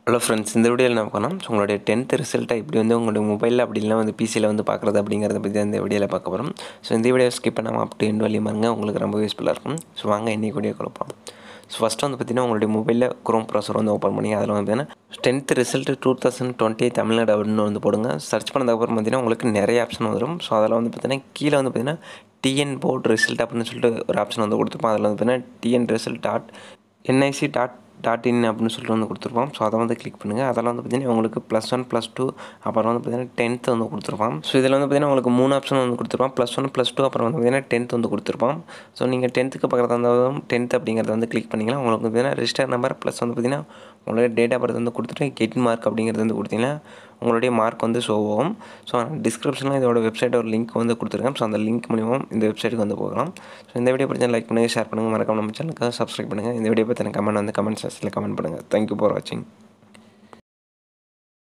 hello friends இந்த வீடியோவில் என்ன பார்க்கணும் ஸோ உங்களுடைய டென்த் ரிசல்ட்டை இப்படி வந்து உங்களுடைய மொபைலில் அப்படி இல்லைனா வந்து பிசியில் வந்து பார்க்குறது அப்படிங்கிறத பற்றி தான் இந்த வீடியோவில் பார்க்க போகிறோம் ஸோ இந்த வீடியோ ஸ்கிப் பண்ணாமல் அப் டு எண்ட் வழி பாருங்க உங்களுக்கு ரொம்ப யூஸ்ஃபுல்லாக இருக்கும் ஸோ வாங்க இன்னைக்கு வீடியோ கொடுப்போம் ஸோ ஃபஸ்ட்டு வந்து பார்த்தீங்கன்னா உங்களுடைய மொபைலில் குரோம் ப்ரௌசர் வந்து ஓப்பன் பண்ணி அதில் வந்து பார்த்தீங்கன்னா tenth result two thousand twenty Tamil Nadu அப்படின்னு வந்து போடுங்க சர்ச் பண்ணதுக்கப்புறம் பார்த்தீங்கன்னா உங்களுக்கு நிறைய ஆப்ஷன் வரும் ஸோ அதில் வந்து பார்த்தீங்கன்னா கீழே வந்து பார்த்தீங்கன்னா டிஎன் போர்ட் ரிசல்ட் அப்படின்னு சொல்லிட்டு ஒரு ஆப்ஷன் வந்து கொடுத்துருப்போம் அதில் வந்து பார்த்தீங்கன்னா TN result dot NIC dot dot in அப்படின்னு சொல்லிட்டு வந்து கொடுத்துருப்போம் ஸோ அதை வந்து கிளிக் பண்ணுங்கள் அதெல்லாம் வந்து பார்த்தீங்கன்னா உங்களுக்கு ப்ளஸ் ஒன் ப்ளஸ் டூ அப்புறம் வந்து பார்த்தீங்கன்னா டென்த் வந்து கொடுத்துருப்பான் ஸோ இதில் வந்து பார்த்தீங்கன்னா உங்களுக்கு மூணு ஆப்ஷன் வந்து கொடுத்துருப்பான் ப்ளஸ் ஒன் ப்ளஸ் டூ அப்புறம் வந்து பார்த்தீங்கன்னா டென்த் வந்து கொடுத்துருப்பான் ஸோ நீங்கள் டென்த்துக்கு பக்கத்தில் இருந்தாலும் டென்த் அப்படிங்கிறத வந்து கிளிக் பண்ணிங்கன்னா உங்களுக்கு வந்து பார்த்தீங்கன்னா ரிஜிஸ்டர் நம்பர் ப்ளஸ் வந்து பார்த்தீங்கன்னா உங்களுடைய டேட் ஆஃப் பர்த் வந்து கொடுத்துட்டு கெட் மார்க் அப்படிங்கிறது வந்து கொடுத்தீங்கன்னா உங்களுடைய மார்க் வந்து ஷோ ஆகும் ஸோ டிஸ்கிரிப்ஷனில் இதோட வெப்சைட் ஒரு லிங்க் வந்து கொடுத்துருக்கேன் ஸோ அந்த லிங்க் மூலிமா இந்த வெப்சைட்டுக்கு வந்து போகலாம் ஸோ இந்த வீடியோ பற்றி லைக் பண்ணுங்கள் ஷேர் பண்ணுங்கள் மறக்காம நம்ம சேனலுக்கு சப்ஸ்கிரைப் பண்ணுங்கள் இந்த வீடியோ பற்றி கமெண்ட் வந்து கமெண்ட் செக்ஷனில் கமெண்ட் பண்ணுங்கள் தேங்க்யூ ஃபார் வாட்சிங்